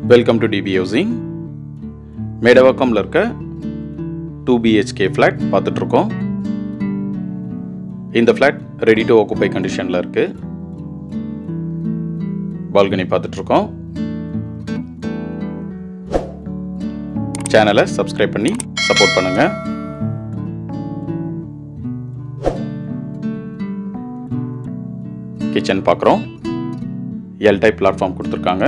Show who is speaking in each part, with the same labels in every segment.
Speaker 1: welcome to DP housing மேடவாக்கம்ல இருக்க two BHK flat பார்த்துட்ருக்கோம் இந்த ஃப்ளாட் ரெடி டு ஆக்குபை கண்டிஷனில் இருக்கு பால்கனி பார்த்துட்ருக்கோம் சேனலை சப்ஸ்கிரைப் பண்ணி சப்போர்ட் பண்ணுங்க கிச்சன் பார்க்குறோம் எல் டைப் பிளாட்ஃபார்ம் கொடுத்துருக்காங்க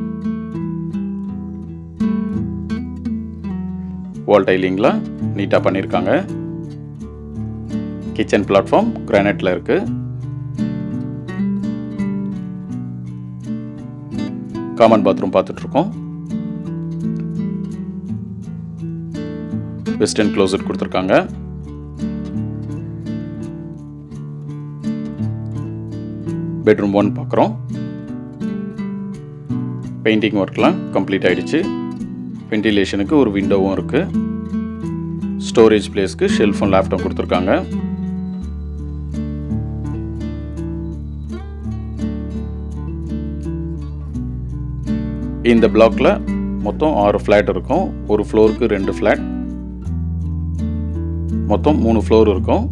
Speaker 1: வால் டைலிங்கில் நீட்டாக பண்ணியிருக்காங்க கிச்சன் பிளாட்ஃபார்ம் கிரானைட்டில் இருக்கு காமன் பாத்ரூம் பார்த்துட்ருக்கோம் வெஸ்டர்ன் க்ளோசட் கொடுத்துருக்காங்க பெட்ரூம் ஒன் பார்க்குறோம் பெயிண்டிங் ஒர்க்லாம் கம்ப்ளீட் ஆயிடுச்சு வென்டிலேஷனுக்கு ஒரு விண்டோவும் இருக்குது ஸ்டோரேஜ் பிளேஸ்க்கு ஷெல்ஃபும் லேப்டாப் கொடுத்துருக்காங்க இந்த பிளாக்ல மொத்தம் ஆறு ஃப்ளாட் இருக்கும் ஒரு ஃப்ளோருக்கு ரெண்டு ஃப்ளாட் மொத்தம் மூணு ஃப்ளோர் இருக்கும்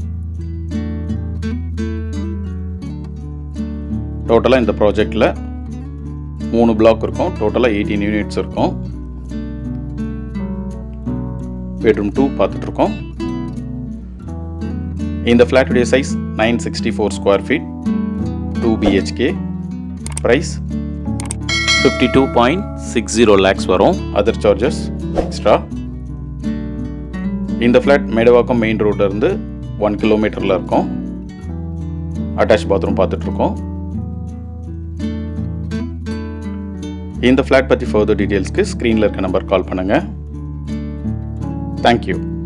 Speaker 1: டோட்டலாக இந்த ப்ராஜெக்டில் மூணு பிளாக் இருக்கும் டோட்டலாக எயிட்டீன் யூனிட்ஸ் இருக்கும் பெட்ரூம் டூ பார்த்துட்ருக்கோம் இந்த ஃப்ளாட்டுடைய size nine sixty four square feet two BHK price fifty two point six zero lakhs வரும் அதர் சார்ஜஸ் எக்ஸ்ட்ரா இந்த ஃப்ளாட் மேடவாக்கம் மெயின் ரோட்லேருந்து ஒன் கிலோமீட்டரில் இருக்கும் அட்டாச் பாத்ரூம் பார்த்துட்ருக்கோம் இந்த ஃப்ளாட் பற்றி ஃபர்தர் டீட்டெயில்ஸ்க்கு ஸ்க்ரீனில் இருக்க நம்பர் கால் பண்ணுங்கள் தேங்க்யூ